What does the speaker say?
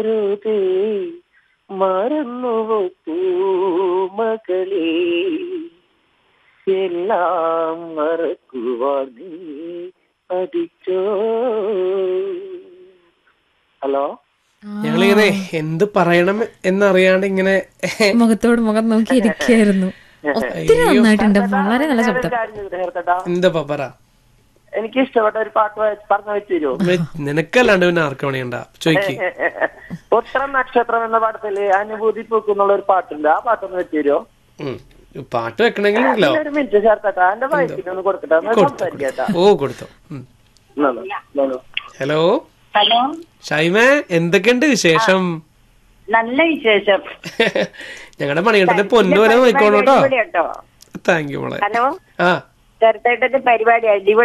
വെറുതെ മറന്നുവോ പൂമകളെ എല്ലാം മറക്കുവാൻ നീ പഠിച്ചോ ഹലോ ഞങ്ങളിങ്ങനെ എന്ത് പറയണം എന്നറിയാണ്ട് ഇങ്ങനെ മുഖത്തോട് മുഖം നോക്കി ഇരിക്കായിരുന്നു ഒത്തിരി നന്നായിട്ടുണ്ട് വളരെ നല്ല ശബ്ദം ചേർക്കട്ടാ എന്താ പറ എനിക്ക് ഇഷ്ടപ്പെട്ട ഒരു പാട്ട് പറഞ്ഞു വെച്ച് തരുമോ വെ- നിനക്കല്ലാണ്ട് പിന്നെ ആർക്ക് വേണേണ്ട ചോയ്ക്ക് ഉത്തരം നക്ഷത്രം എന്ന പാട്ടത്തില് അനുഭൂതി പൂക്കുന്നുള്ള ഒരു പാട്ടുണ്ട് ആ പാട്ടൊന്ന് വെച്ച് തരുമോ ഉം. പാട്ട് വെക്കണമെങ്കിലോ ഒരു മിനിറ്റ് ചേർക്കട്ടാ എന്റെ വയസ്സിന് ഒന്ന് കൊടുക്കട്ടെ ഒന്ന് കൊടുത്തു സംസാരിക്കട്ടാ ഓ കൊടുത്തു ഉം. ഹലോ ഹലോ ഷൈമ എന്തൊക്കെയുണ്ട് വിശേഷം നല്ല വിശേഷം ഞങ്ങളുടെ മണികണ്ഠന്റെ പൊന്നു പോലെ നോക്കോളൂ കേട്ടോ അടിപൊളി കേട്ടോ താങ്ക് യു മോളെ ഹലോ ആ ചെറുതായിട്ടൊരു പരിപാടി അടിപൊളി